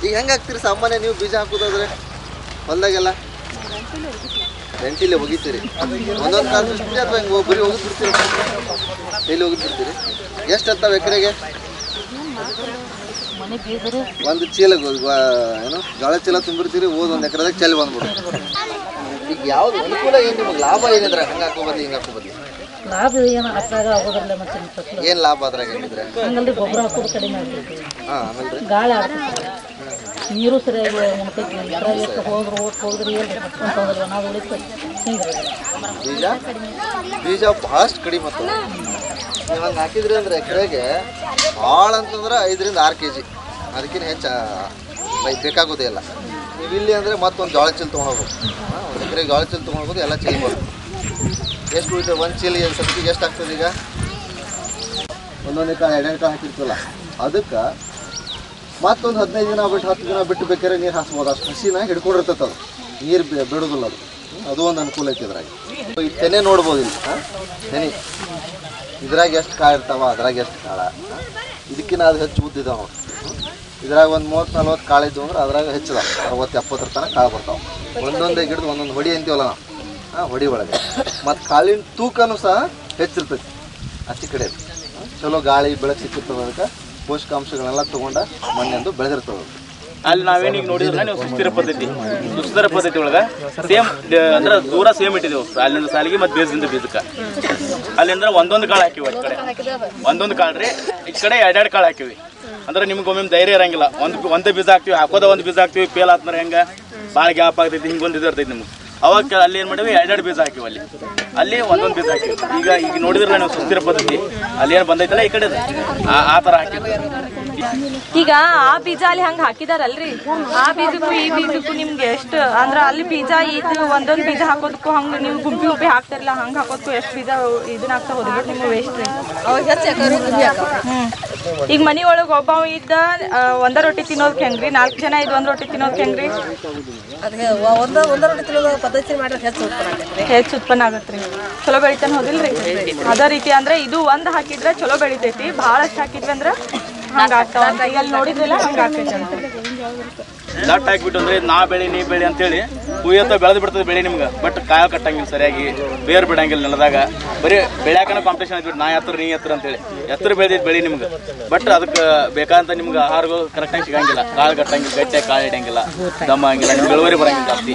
ಈಗ ಹೆಂಗೆ ಹಾಕ್ತೀರಿ ಸಾಮಾನ್ಯ ನೀವು ಬೀಜ ಹಾಕೋದಾದ್ರೆ ಹೊಲ್ದಾಗೆಲ್ಲ ರೆಂಟಿಲೆ ಒಗಿತೀರಿ ಒಂದೊಂದು ಕಾಲು ಬಿಡ್ತೀರಿ ಅಥವಾ ಹಿಂಗೆ ಬರೀ ಹೋಗಿ ಬಿಡ್ತೀರಿ ಎಲ್ಲಿ ಹೋಗಿ ಬಿಡ್ತೀರಿ ಎಷ್ಟು ಹತ್ತಾವ ಎಕರೆಗೆ ಮನೆ ಬೀಗರು ಒಂದು ಚೀಲ ಗೊ- ಗೊ- ಏನು ಜೋಳ ಚೀಲ ತುಂಬಿರ್ತೀರಿ ಓದ್ ಒಂದು ಎಕರೆದಾಗ ಚಳಿ ಬಂದ್ಬಿಡು ಈಗ ಯಾವ್ದು ಅನುಕೂಲ ಏನು ನಿಮಗೆ ಲಾಭ ಏನಿದ್ರೆ ಹಂಗೆ ಹಾಕೋ ಬದ್ಲಿ ಹಿಂಗೆ ಹಾಕೋ ಬದ್ಲಿ ಲಾಭ ಏನು ಅಷ್ಟಾಗ ಆಗೋದ್ರಲ್ಲ ಮತ್ತೆ ಫಸಲು ಏನು ಲಾಭ ಅದ್ರಾಗ ಏನಿದ್ರೆ ಹಂಗಲ್ಲಿ ಗೊಬ್ಬರ ಹಾಕೋದು ಕಡಿಮೆ ಆಗ್ತೈತಿ ಹಾಂ ಆಮೇಲೆ ರೀ ಗಾಳಿ ಆಗ್ತೈತಿ ನೀರು ಸರಿಯಾಗಿ ಉಣ್ತೈತಿ ಇದ್ರಾಗ ಎಷ್ಟು ಹೋದ್ರು ಓಟ್ ಹೋದ್ರೆ ಏನು ಹಚ್ಕೊಂತ ಹೋದ್ರೆ ನಾವು ಉಳಿತೈತಿ ಹಿಂಗೆ ಬೀಜ ಬೀಜ ಭಾಳಷ್ಟು ಕಡಿಮೆ ಮತ್ತು ನೀವು ಹಂಗೆ ಹಾಕಿದ್ರಿ ಅಂದ್ರೆ ಎಕರೆಗೆ ಭಾಳ ಅಂತಂದ್ರೆ ಐದರಿಂದ ಆರು ಕೆ ಜಿ ಅದಕ್ಕಿಂತ ಹೆಚ್ಚು ಬೈ ಬೇಕಾಗೋದೇ ಇಲ್ಲ ನೀವು ಇಲ್ಲಿ ಅಂದರೆ ಮತ್ತೊಂದು ಜೋಳ ಚೀಲ ತೊಗೊಂಡೋಗ್ಬೇಕು ಒಂದು ಎಕರೆಗೆ ಜೋಳ ಚೀಲ ತೊಗೊಂಡೋಗೋದು ಎಲ್ಲ ಚೀಲ ಬರುತ್ತೆ ಎಷ್ಟು ಉಳಿತದೆ ಒಂದು ಚೀಲ ಸಬ್ಸಿಗೆ ಎಷ್ಟು ಆಗ್ತದೆ ಈಗ ಒಂದೊಂದು ಕಾಳು ಎರಡೆರಡು ಕಾಳು ಹಾಕಿರ್ತೀವಲ್ಲ ಅದಕ್ಕೆ ಮತ್ತೊಂದು ಹದಿನೈದು ದಿನ ಬಿಟ್ಟು ಹತ್ತು ದಿನ ಬಿಟ್ಟು ಬೇಕಾದ್ರೆ ನೀರು ಹಾಸ್ಬೋದು ಅಷ್ಟು ಹಸಿನ ಹಿಡ್ಕೊಂಡಿರ್ತೈತೆ ಅದು ನೀರು ಬಿಡೋದಿಲ್ಲ ಅದು ಅದು ಒಂದು ಅನುಕೂಲ ಐತಿ ಇದ್ರಾಗ ಈ ತೆನೆ ನೋಡ್ಬೋದು ಇಲ್ಲಿ ಹಾಂ ತೆನೆ ಇದ್ರಾಗ ಎಷ್ಟು ಕಾಳು ಇರ್ತಾವ ಅದ್ರಾಗ ಎಷ್ಟು ಕಾಳ ಇದಕ್ಕಿಂತ ಅದು ಹೆಚ್ಚು ಉದ್ದಿದಾವ ಇದ್ರಾಗ ಒಂದು ಮೂವತ್ತು ನಲ್ವತ್ತು ಕಾಳು ಇದ್ವು ಅಂದ್ರೆ ಅದ್ರಾಗ ಹೆಚ್ಚಿದ ಅರವತ್ತು ಎಪ್ಪತ್ತರ ತನಕ ಕಾಳು ಬರ್ತಾವೆ ಒಂದೊಂದೇ ಗಿಡದ ಒಂದೊಂದು ಹೊಡಿ ಅಂತೀವಲ್ಲ ನಾವು ಹಾಂ ಹೊಡಿ ಒಳಗೆ ಮತ್ತು ಕಾಳಿನ ತೂಕನೂ ಸಹ ಹೆಚ್ಚಿರ್ತೈತಿ ಅಚ್ಚಿ ಕಡೆ ಹ್ಮ್? ಚಲೋ ಗಾಳಿ ಬೆಳಕು ಸಿಕ್ಕಿರ್ತದೆ ಅದಕ್ಕೆ ಪೋಷಕಾಂಶಗಳನ್ನೆಲ್ಲ ತೊಗೊಂಡ ಮಣ್ಣೆಂದು ಬೆಳೆದಿರ್ತದೆ ಅದು. ಅಲ್ಲಿ ನಾವೇನೀಗ ನೋಡಿದ್ರೆ ನೀವು ಸುಸ್ಥಿರ ಪದ್ಧತಿ ಸುಸ್ಥಿರ ಪದ್ಧತಿ ಒಳಗ ಸೇಮ್ ಅಂದ್ರೆ ದೂರ ಸೇಮ್ ಇಟ್ಟಿದ್ದೇವೆ ಅಲ್ಲಿಂದ ಸಾಲಿಗೆ ಮತ್ತೆ ಬೀಜದಿಂದ ಬೀಜಕ್ಕೆ ಅಲ್ಲಿಂದ ಒಂದೊಂದು ಕಾಳು ಹಾಕಿವಿ ಈ ಕಡೆ ಒಂದೊಂದು ಕಾಳು ರೀ ಈ ಕಡೆ ಎರಡೆರಡು ಕಾಳು ಹಾಕಿವಿ ಅಂದ್ರೆ ನಿಮ್ಗೆ ಒಮ್ಮೆ ಧೈರ್ಯ ಇರಂಗಿಲ್ಲ ಒಂದು ಒಂದೇ ಬೀಜ ಹಾಕ್ತಿವಿ ಹಾಕೋದ ಒಂದು ಬೀಜ ಹಾಕ್ತಿವಿ ಫೇಲ್ ಆತ್ಮರ ಹೆಂಗ ಭಾಳ ಗ್ಯಾಪ್ ಆಗ್ತೈತಿ ಹಿಂಗೆ ಒಂದು ಇದು ಇರ್ತೈತಿ ನಿಮ್ಗೆ ಅವಾಗ ಕೆ- ಅಲ್ಲಿ ಏನು ಮಾಡಿವಿ ಎರಡೆರಡು ಬೀಜ ಹಾಕಿವಿ ಅಲ್ಲಿ ಅಲ್ಲಿ ಒಂದೊಂದು ಬೀಜ ಹಾಕಿವಿ ಈಗ ಈಗ ನೋಡಿದ್ರೆ ನೀವು ಸುಸ್ಥಿರ ಪದ್ಧತಿ ಅಲ್ಲಿ ಏನು ಬಂದೈತಲ್ಲ ಈ ಕಡೆ ಆ- ಆ ಥರ ಹಾಕಿದ್ವಿ ಈಗ ಆ ಬೀಜ ಅಲ್ಲಿ ಹಂಗ ಹಾಕಿದಾರಲ್ರಿ ಆ ಬೀಜಕ್ಕೂ ಈ ಬೀಜಕ್ಕೂ ನಿಮ್ಗೆ ಎಷ್ಟು ಅಂದ್ರ ಅಲ್ಲಿ ಬೀಜ ಇದು ಒಂದೊಂದ್ ಬೀಜ ಹಾಕೋದಕ್ಕೂ ಹಂಗ ನೀವು ಗುಂಪಿ ಗುಂಪಿ ಹಾಕ್ತಾರಲ್ಲ ಹಂಗ ಹಾಕೋದಕ್ಕೂ ಎಷ್ಟು ಬೀಜ ಇದನ್ನ ಹಾಕ್ತಾ ಹೋದ್ರೆ ನಿಮ್ಗೆ ವೇಸ್ಟ್ ರೀ ಹ್ಮ್ ಈಗ ಮನಿ ಒಳಗ ಒಬ್ಬ ಇದ್ದ ಆ, ಒಂದ ರೊಟ್ಟಿ ತಿನ್ನೋದಕ್ಕೆ ಹೆಂಗ್ರಿ ನಾಲ್ಕು ಜನ ಇದ್ ಒಂದ್ ರೊಟ್ಟಿ ತಿನ್ನೋದಕ್ಕೆ ಹೆಂಗ್ರಿ ಅದಕ್ಕೆ ಒಂದು ಒಂದು ರೊಟ್ಟಿ ತಿನ್ನೋದು ಪದ್ಧತಿ ಮಾಡಿದ್ರೆ ಹೆಚ್ಚು ಉತ್ಪನ್ನ ಆಗೈತೆ ಹೆಚ್ಚು ಉತ್ಪನ್ನ ಆಗತ್ರಿ ಚಲೋ ಬೆಳಿತಾನ ಹೋದಿಲ್ರಿ ಅದೇ ರೀತಿ ಅಂದ್ರೆ ಇದು ಒಂದ್ ಹಾಕಿದ್ರೆ ಚಲೋ ಬೆಳಿತೈತಿ ಭಾಳಷ್ಟು ಹಾಕಿದ್ವಿ ಅಂದ್ರೆ ಹಂಗ ಆಗ್ತಾವ ಅಂತ ಈಗ ಅಲ್ಲಿ ನೋಡಿದ್ರಲ್ಲ ಹಂಗ ಆಗ್ತೈತಿ ಅಂತ ದಟ್ಟ ಹಾಕ್ಬಿಟ್ಟು ಅಂದ್ರೆ ನಾ ಬೆಳಿ ನೀ ಬೆಳಿ ಅಂತೇಳಿ ಹೂಯತ್ತ ಬೆಳೆದು ಬಿಡ್ತದೆ ಬೆಳೆ ನಿಮ್ಗೆ ಬಟ್ ಕಾಯ ಕಟ್ಟಂಗಿಲ್ಲ ಸರಿಯಾಗಿ ಬೇರ್ ಬಿಡಂಗಿಲ್ಲ ನೆಲದಾಗ ಬರೀ ಬೆಳ್ಯಾಕನ ಕಾಂಪಿಟೇಷನ್ ಐತಿ ನಾ ಎತ್ತರ ನೀ ಎತ್ತರ ಅಂತೇಳಿ ಎತ್ತರ ಬೆಳೆದಿದ್ದು ಬೆಳಿ ನಿಮ್ಗೆ ಬಟ್ ಅದಕ್ಕೆ ಬೇಕಾದಂತ ನಿಮ್ಗೆ ಆಹಾರಗಳು ಕರೆಕ್ಟಾಗಿ ಸಿಗಂಗಿಲ್ಲ ಕಾಳು ಕಟ್ಟಂಗಿಲ್ಲ ಗಟ್ಟೆ ಕಾಳು ಇಡಂಗಿಲ್ಲ ದಮ್ಮ ಹಂಗಿಲ್ಲ ನಿಮ್ಗೆ ಇಳುವರಿ ಬರಂಗಿಲ್ಲ ಜಾಸ್ತಿ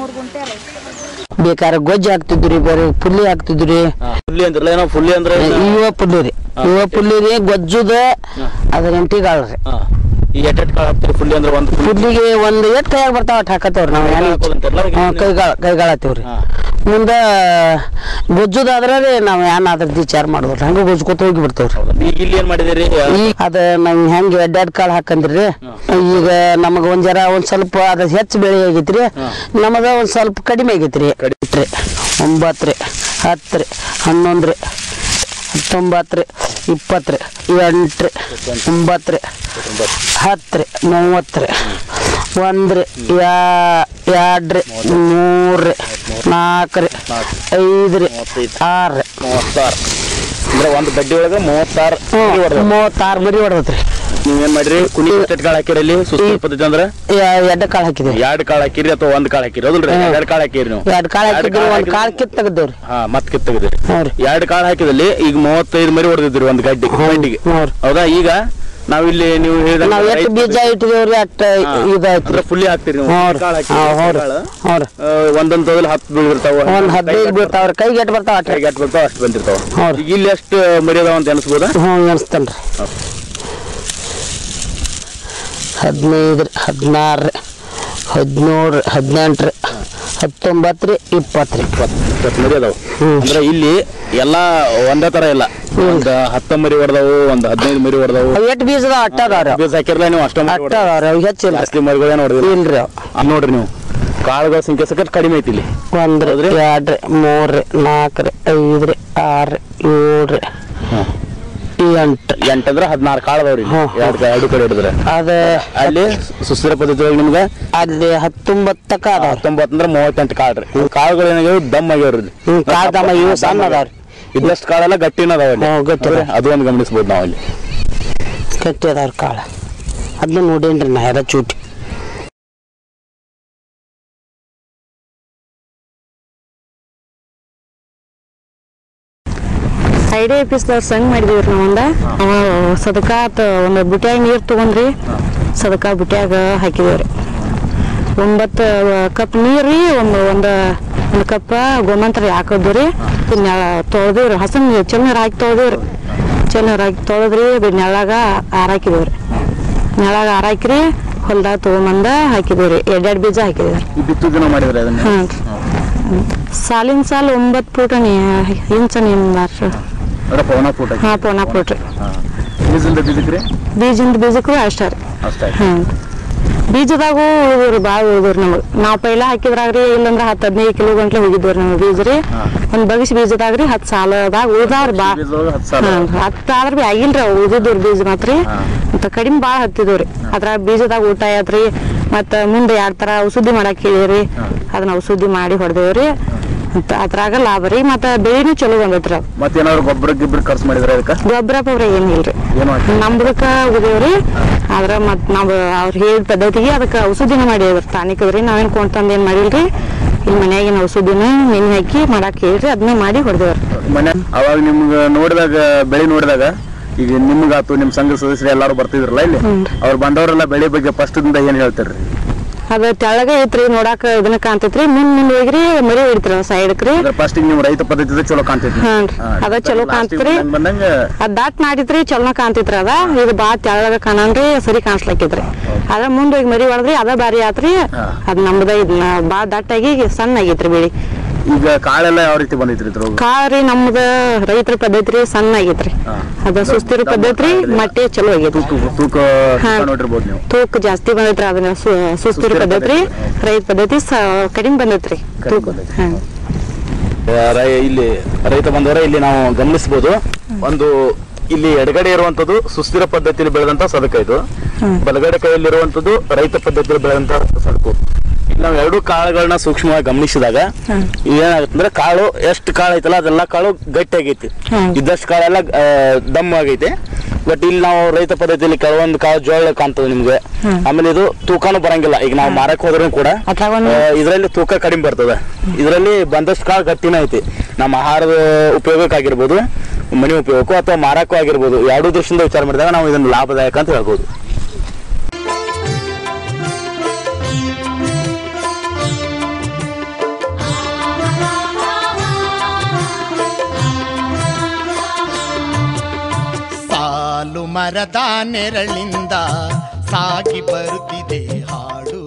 ಬೇಕಾದ್ರೆ ಗೊಜ್ಜು ಹಾಕ್ತಿದ್ರಿ ಬೇರೆ ಪುಲ್ಲಿ ಹಾಕ್ತಿದ್ರಿ ಫುಲ್ಲಿ ಅಂದ್ರಲ್ಲ ಏನೋ ಫುಲ್ಲಿ ಅಂದ್ರೆ ಇವ ಪುಲ್ಲಿ ರೀ ಇವ ಪುಲ್ಲಿ ರೀ ಗೊಜ್ಜುದ ಅದ್ರ ಎಂಟಿಗಾಳ್ರಿ ಈ ಎಟ್ಟೆಟ್ ಕಾಳು ಹಾಕ್ತೀರಿ ಫುಲ್ಲಿ ಅಂದ್ರೆ ಒಂದು ಪುಲ್ಲಿಗೆ ಒಂದ್ ಎಟ್ ಕೈಯಾಗ ಬರ್ತಾವ ಅಟ್ ಹಾಕತ್ತೇವ್ರಿ ನಾವ್ ಏನ್ ಕೈಗಾಳ ಕೈಗಾಳ ಹತ್ತೀವ್ರಿ ಮುಂದ ಗೊಜ್ಜುದಾದ್ರ ರೀ ನಾವ್ ಏನ್ ಅದ್ರ ವಿಚಾರ ಮಾಡೋದ್ರಿ ಹಂಗ ಗೊಜ್ಕೋತ ಹೋಗಿ ಬಿಡ್ತೇವ್ರಿ ಈಗ ಇಲ್ಲಿ ಏನ್ ಮಾಡಿದಿರಿ ಈಗ ಅದ ನಾವ್ ಹೆಂಗ್ ಎಡ್ಡೆಡ್ ಕಾಳು ಹಾಕಂದ್ರಿ ಈಗ ನಮಗ ಒಂದ್ ಜರ ಒಂದ್ ಸ್ವಲ್ಪ ಅದ ಹೆಚ್ಚು ಬೆಳೆ ಆಗೈತ್ರಿ ನಮಗ ಒಂದ್ ಸ್ವಲ್ಪ ಕಡಿಮೆ ಆಗೈತ್ರಿ ರೀ ಒಂಬತ್ತು ರೀ ಹತ್ತು ರೀ ಹನ್ನೊಂದು ರೀ ಹತ್ತೊಂಬತ್ತು ರೀ ಇಪ್ಪತ್ತು ರೀ ಎಂಟು ರೀ ಒಂಬತ್ತು ರೀ ಹತ್ತು ರೀ ಮೂವತ್ತು ರೀ ಒಂದು ರೀ ಎರಡು ರೀ ಮೂರು ರೀ ನಾಲ್ಕು ರೀ ಐದು ರೀ ಆರು ರೀ ಮೂವತ್ತಾರು ಅಂದ್ರೆ ಒಂದು ಗಡ್ಡಿ ಒಳಗೆ ಮೂವತ್ತಾರು ಹ್ಞೂ ಮೂವತ್ತಾರು ಮರಿ ಹೊಡೆದತ್ರಿ ನೀವೇನ್ ಮಾಡ್ರಿ ಕುಣಿ ಎಟ್ಟೆಟ್ ಕಾಳು ಹಾಕಿರಿ ಅಲ್ಲಿ ಸುಸ್ಥಿರ ಪದ್ಧತಿ ಅಂದ್ರೆ ಎಡ್ಡ ಕಾಳು ಹಾಕಿದ್ವಿ ಎರಡು ಕಾಳು ಹಾಕಿರಿ ಅಥವಾ ಒಂದ್ ಕಾಳು ಹಾಕಿರಿ ಹೌದಲ್ರಿ ಎರಡು ಕಾಳು ಹಾಕಿರಿ ನೀವು ಎರಡು ಕಾಳು ಹಾಕಿದ್ವಿ ಒಂದು ಕಾಳು ಕಿತ್ತು ತೆಗ್ದೇವ್ರಿ ಹಾ ಮತ್ ಕಿತ್ ತೆಗೆದ್ರಿ ಹ್ಞೂ ರೀ ಎರಡು ಕಾಳು ಹಾಕಿದಲ್ಲಿ ಈಗ ಮೂವತ್ತೈದು ಮರಿ ಹೊಡೆದಿದ್ರಿ ಒಂದ್ ಗಡ್ಡಿ ಗಡ್ಡಿಗೆ ಹ್ಞೂ ರೀ ಹೌದಾ ಈಗ ನಾವಿಲ್ಲಿ ನೀವು ನಾವ್ ಎಷ್ಟು ಬೀಜ ಇಟ್ಟಿದೇವ್ರಿ ಅಷ್ಟ ಇದಾಯ್ತ್ರಿ ಫುಲ್ಲಿ ಹಾಕ್ತಿರಿ ನೀವು ಹ್ಞೂ ರೀ ಕಾಳು ಹಾಕಿರಿ ಹ್ಞೂ ಹ್ಞೂ ರೀ ಕಾಳು ಹ್ಞೂ ರೀ ಆ, ಒಂದೊಂದ್ ತೊಗಲ್ ಹತ್ತು ಬೀಳ್ತಿರ್ತಾವ ಒಂದ್ ಹದಿನೈದು ಬೀಳ್ತಾವ್ರಿ ಕೈಗೆ ಎಟ್ ಬರ್ತಾವ ಅಟ್ಟ ಕೈಗೆ ಹತ್ತು ಬರ್ತಾವ ಅಷ್ಟು ಬಂದಿರ್ತಾವ ಹ್ಞೂ ರೀ ಈಗ ಇಲ್ಲಿ ಎಷ್ಟು ಮರಿ ಅದಾವ ಅಂತ ಅನ್ಸ್ಬೋದಾ ಹ್ಞೂ ಎಣಿಸ್ತೇನ್ರಿ ಹದಿನೈದು ರೀ ಹದಿನಾರು ರೀ ಹದಿನೇಳು ರೀ ಹದಿನೆಂಟು ರೀ ಹತ್ತೊಂಬತ್ತು ರೀ ಇಪ್ಪತ್ತು ರೀ ಇಪ್ಪತ್ತು ಮರಿ ಅದಾವ ಅಂದ್ರೆ ಇಲ್ಲಿ ಎಲ್ಲಾ ಒಂದೇ ತರ ಇಲ್ಲ ಒಂದ್ ಹತ್ತ ಮರಿ ಹೊಡೆದವು ಒಂದ್ ಹದಿನೈದು ಮರಿ ಹೊಡೆದವು ಅವು ಎಷ್ಟು ಬೀಜದ ಅಟ್ಟ ಅದಾವ್ರಿ ಅವು. ಬೀಜ ಹಾಕಿರ್ಲ ನೀವು ಅಷ್ಟ ಮರಿ ಅಟ್ಟ ಹೊಡೆದವು. ಅದಾವ್ರಿ ಅವು ಹೆಚ್ಚಿಲ್ಲ ಜಾಸ್ತಿ ಮರಿಗಳೇನು ಹೊಡೆದಿಲ್ಲ ಇಲ್ರಿ ಅವು ಅಲ್ಲಿ ನೋಡ್ರಿ ನೀವು ಕಾಳುಗಳ ಸಂಖ್ಯೆ ಸಕಟ್ ಕಡಿಮೆ ಐತಿ ಇಲ್ಲಿ ಒಂದ್ ರೀ ಎರಡು ರೀ ಮೂರು ರೀ ನಾಲ್ಕು ರೀ ಐದು ರೀ ಆರು ರೀ ಏಳು ರೀ ಎಂಟು ಎಂಟಂದ್ರೆ ಹದಿನಾರು ಕಾಳು ಅದಾವ್ರಿ ಇಲ್ಲಿ. ಹ್ಮ್. ಎರಡು ಎರಡು ಕಡೆ ಹಿಡಿದ್ರೆ ಅದ ಅಲ್ಲಿ ಸುಸ್ಥಿರ ಪದ್ಧತಿ ಒಳಗೆ ನಿಮ್ಗೆ ಅಲ್ಲಿ ಹತ್ತೊಂಬತ್ತಕ್ಕ ಅದಾವ್ರಿ ಹತ್ತೊಂಬತ್ತು ಅಂದ್ರೆ ಮೂವತ್ತೆಂಟು ಕಾಳು ರೀ ಇವು ಕಾಳುಗಳು ಏನಾಗ್ಯಾವ ದಮ್ ಆಗ್ಯಾವ್ರಿ ಇಲ್ಲಿ. ಹ್ಮ್ ಕಾಳು ದಮ್ಮ ಇವು ಸಣ್ಣ ಅದಾವ್ರಿ ಇದ್ದಷ್ಟು ಕಾಳೆಲ್ಲ ಗಟ್ಟಿನ ಅದಾವ ಇಲ್ಲಿ. ಹ್ಮ್, ಗಟ್ಟಿ ಅದಾವ. ಅದು ಒಂದು ಗಮನಿಸ್ಬೋದು ನಾವು ಇಲ್ಲಿ ಗಟ್ಟಿ ಅದಾವ್ರಿ ಕಾಳು ಅದನ್ನ ನೋಡೇನ್ರಿ ನಾ ಎಲ್ಲ ಚೂಟಿ ಐಡಿ ಆಫೀಸ್ದವ್ರು ಸಂಗ್ ಮಾಡಿದೀವಿ ರೀ ನಾವೊಂದ ಅವ ಸದಕಾತ್ ಒಂದು ಬುಟ್ಯಾಗ ನೀರು ತೊಗೊಂಡ್ರಿ ಸದಕ ಬುಟ್ಯಾಗ ಹಾಕಿದೇವ್ರಿ ಒಂಬತ್ತು ಕಪ್ ನೀರು ರೀ ಒಂದು ಒಂದು ಒಂದು ಕಪ್ ಗೋಮಂತ್ರ ಹಾಕೋದು ರೀ ತೊಳೆದಿವ್ರಿ ಹಸನ್ ಚಲ್ ನೀರು ಹಾಕಿ ತೊಳೆದಿವ್ರಿ ಚಲ್ ನೀರು ಹಾಕಿ ತೊಳೆದ್ರಿ ನೆಳಾಗ ಹಾರಾಕಿದೇವ್ರಿ ನೆಳಾಗ ಹಾರಾಕ್ರಿ ಹೊಲ್ದಾಗ ತೊಗೊಂಬಂದ ಹಾಕಿದೇವ್ರಿ ಎರಡೆರಡು ಬೀಜ ಹಾಕಿದೇವ್ರಿ ಈ ಬಿತ್ತು ದಿನ ಮಾಡಿದ್ರೆ ಅದನ್ನ ಹಾಂ ಸಾಲಿನ ಸಾಲ ಒಂಬತ್ತು ಫೂಟ ನೀ ಇಂಚ ನಿಮ್ಮ ಅದ ಪವನ ಫೂಟ್ ಹಾಂ ಪೋನಾ ಫೂಟ್ ರೀ ಬೀಜದಿಂದ ಬೀಜಕ್ರಿ ಬೀಜದ ಬೀಜಕ್ಕೂ ಅಷ್ಟೇ ರೀ ಅಷ್ಟೇ ಹಾಂ ಬೀಜದಾಗೂ ಉಳಿದ್ರಿ ಭಾಳ ಉಳಿದ್ರಿ ನಮಗೆ ನಾವು ಪೈಲ ಹಾಕಿದ್ರಾಗ್ರಿ ಇಲ್ಲಂದ್ರೆ ಹತ್ತು ಹದಿನೈದು ಕಿಲೋ ಗಂಟ್ಲೆ ಹೋಗಿದ್ವಿ ನಮಗೆ ಬೀಜ ರೀ ಒಂದು ಬಗಿಸಿ ಬೀಜದಾಗ್ರಿ ಹತ್ತು ಸಾಲದಾಗ ಉಳ್ದಾವ್ರಿ ಬಾ ಬೀಜದೊಳಗೆ ಹತ್ತು ಸಾಲ ಹಾಂ ಹತ್ತು ಆದ್ರೆ ಭೀ ಆಗಿಲ್ರಿ ಅವು ಉಳಿದಿದ್ರಿ ಬೀಜ ಮಾತ್ರ ರೀ ಮತ್ತು ಕಡಿಮೆ ಭಾಳ ಹತ್ತಿದ್ವಿ ಅದ್ರಾಗ ಬೀಜದಾಗ ಊಟ ಆಯ್ತ್ರಿ ಮತ್ತು ಮುಂದೆ ಎರಡು ಥರ ಔಷಧಿ ಮಾಡಕ್ಕೆ ಹೇಳಿರಿ ಅದನ್ನ ಔಷಧಿ ಮಾಡಿ ಹೊಡೆದೇವ್ರಿ ಮತ್ತು ಅದ್ರಾಗ ಲಾಭ ರೀ ಮತ್ತು ಬೆಳೆನೂ ಚಲೋ ಬಂದೈತ್ರಿ ಅದು ಮತ್ತೇನಾದ್ರು ಗೊಬ್ಬರ ಗಿಬ್ಬರ ಖರ್ಚು ಮಾಡಿದ್ರೆ ಅದಕ್ಕೆ ಗೊಬ್ಬರ ಪೊಬ್ಬರ ಏನಿಲ್ರಿ ಏನು ಹಾಕಿ ನಮ್ದಕ್ಕ ಉದೇವ್ರಿ ಆದ್ರ ಮತ್ ನಾವ್ ಅವ್ರ ಹೇಳಿದ ಪದ್ಧತಿಗೆ ಅದಕ್ಕೆ ಔಷಧಿನ ಮಾಡಿದ್ರಿ ತಾನಿಕದ್ರಿ ನಾವೇನ್ ಕೊಂಡ್ತಂದ್ ಏನ್ ಮಾಡಿಲ್ರಿ ಇಲ್ಲಿ ಮನ್ಯಾಗಿನ ಔಷಧಿನ ನೆನೆ ಹಾಕಿ ಮಾಡಾಕ್ ಹೇಳ್ರಿ ಅದನ್ನ ಮಾಡಿ ಹೊಡೆದೇವ್ರಿ ಮನೆ ಅವಾಗ ನಿಮ್ಗೆ ನೋಡಿದಾಗ ಬೆಳೆ ನೋಡಿದಾಗ ಈಗ ನಿಮ್ಗಾತು ನಿಮ್ ಸಂಘ ಸದಸ್ಯರು ಎಲ್ಲಾರು ಬರ್ತಿದ್ರಲ್ಲ ಇಲ್ಲಿ ಅವ್ರು ಬಂದವರೆಲ್ಲ ಬೆಳೆ ಬಗ್ಗೆ ಫಸ್ಟ್ ದಿಂದ ಏನ್ ಹೇಳ್ತಾರ್ರಿ ಅದ ತೆಳಗ ಐತ್ರಿ ನೋಡಾಕ ಇದನ್ನ ಕಾಣ್ತೈತ್ರಿ ಮುಂದ್ ಮುಂದ್ ಹೋಗ್ರಿ ಮರಿ ಹೊಡಿತ್ರಿ ಸೈಡ್ಕ್ರಿ ಅದ್ರ ಫಸ್ಟ್ ನೀವು ರೈತ ಪದ್ಧತಿ ಚಲೋ ಕಾಣ್ತೈತಿ ಹಾನ್ರಿ. ಅದ ಚಲೋ ಕಾಣ್ತ್ರಿ. ಬಂದಂಗ ಅದ್ ದಾಟ್ ಮಾಡಿದ್ರಿ ಚಲೋ ಕಾಣ್ತೈತ್ರಿ ಅದ ಇದು ಬಾ ತೆಳಗ ಕಾಣನ್ರಿ ಸರಿ ಕಾಣಿಸ್ಲಕ್ಕೈತ್ರಿ ಅದ ಮುಂದ್ ಹೋಗಿ ಮರಿ ಹೊಡೆದ್ರಿ ಅದ ಬಾರಿ ಆತ್ರಿ ಅದ್ ನಮ್ದ ಇದನ್ನ ಬಾ ದಟ್ಟಾಗಿ ಸಣ್ಣ ಆಗೈತ್ರಿ ಬೆಳಿ ಈಗ ಕಾಳೆಲ್ಲ ಯಾವ ರೀತಿ ಬಂದೈತ್ರಿ ಇದ್ರೊಳಗ ಕಾರಿ ನಮ್ದ ರೈತರ ಪದ್ಧತಿ ರೀ ಸಣ್ಣ ಆಗೈತ್ರಿ ಅದ ಸುಸ್ತಿರ ಪದ್ಧತಿ ರೀ ಮಟ್ಟಿ ಚಲೋ ಆಗೈತಿ ತೂಕ ತೂಕ ಹಾ. ತೂಕ ನೋಡಿರ್ಬೋದು ನೀವು ತೂಕ ಜಾಸ್ತಿ ಬಂದೈತ್ರಿ ಅದನ್ನ ಸು- ಸುಸ್ತಿರ ಪದ್ಧತಿ ರೀ ರೈತ ಪದ್ಧತಿ ಸ- ಕಡಿಮೆ ಬಂದೈತ್ರಿ ತೂಕ ಹಾ ಇಲ್ಲಿ ರೈತ ಬಂದವರ ಇಲ್ಲಿ ನಾವು ಗಮನಿಸಬಹುದು ಒಂದು ಇಲ್ಲಿ ಎಡಗಡೆ ಇರುವಂತದ್ದು ಸುಸ್ಥಿರ ಪದ್ಧತಿಯಲ್ಲಿ ಬೆಳೆದಂತ ಸದಕ ಇದು ಬಲಗಡೆ ಕೈಯಲ್ಲಿರುವಂತದ್ದು ರೈತ ಪದ್ಧತಿಯಲ್ಲಿ ಬೆಳೆದಂತ ಸದಕು ಇಲ್ಲಿ ನಾವು ಎರಡು ಕಾಳುಗಳನ್ನ ಸೂಕ್ಷ್ಮವಾಗಿ ಗಮನಿಸಿದಾಗ ಏನಾಗುತ್ತೆ ಕಾಳು ಎಷ್ಟು ಕಾಳು ಐತಲ್ಲ ಅದೆಲ್ಲ ಕಾಳು ಗಟ್ಟಿ ಆಗೈತಿ ಇದ್ದಷ್ಟು ಕಾಳೆಲ್ಲ ಆ, ದಮ್ ಆಗೈತೆ ಬಟ್ ಇಲ್ಲಿ ನಾವು ರೈತ ಪದ್ಧತಿಯಲ್ಲಿ ಕೆಲವೊಂದು ಕಾಳು ಜೋಳ ಕಾಣ್ತದೆ ನಿಮ್ಗೆ ಆಮೇಲೆ ಇದು ತೂಕನೂ ಬರಂಗಿಲ್ಲ ಈಗ ನಾವು ಮಾರಕ್ ಹೋದ್ರೂ ಕೂಡ ಅದ್ರಾಗ ಒಂದು ಇದರಲ್ಲಿ ತೂಕ ಕಡಿಮೆ ಬರ್ತದೆ ಇದರಲ್ಲಿ ಬಂದಷ್ಟು ಕಾಳು ಗಟ್ಟಿನ ಐತಿ ನಮ್ಮ ಆಹಾರದ ಉಪಯೋಗಕ್ಕಾಗಿರ್ಬೋದು ಮನೆ ಉಪಯೋಗಕ್ಕೂ ಅಥವಾ ಮಾರಕ್ಕೂ ಆಗಿರ್ಬೋದು ಎರಡೂ ದೃಷ್ಟಿಯಿಂದ ವಿಚಾರ ಮಾಡಿದಾಗ ನಾವು ಇದನ್ನು ಲಾಭದಾಯಕ ಅಂತ ಹೇಳ್ಬೋದು ಸಾಲು ಮರದ ನೆರಳಿಂದ ಸಾಗಿ ಬರುತ್ತಿದೆ ಹಾಡು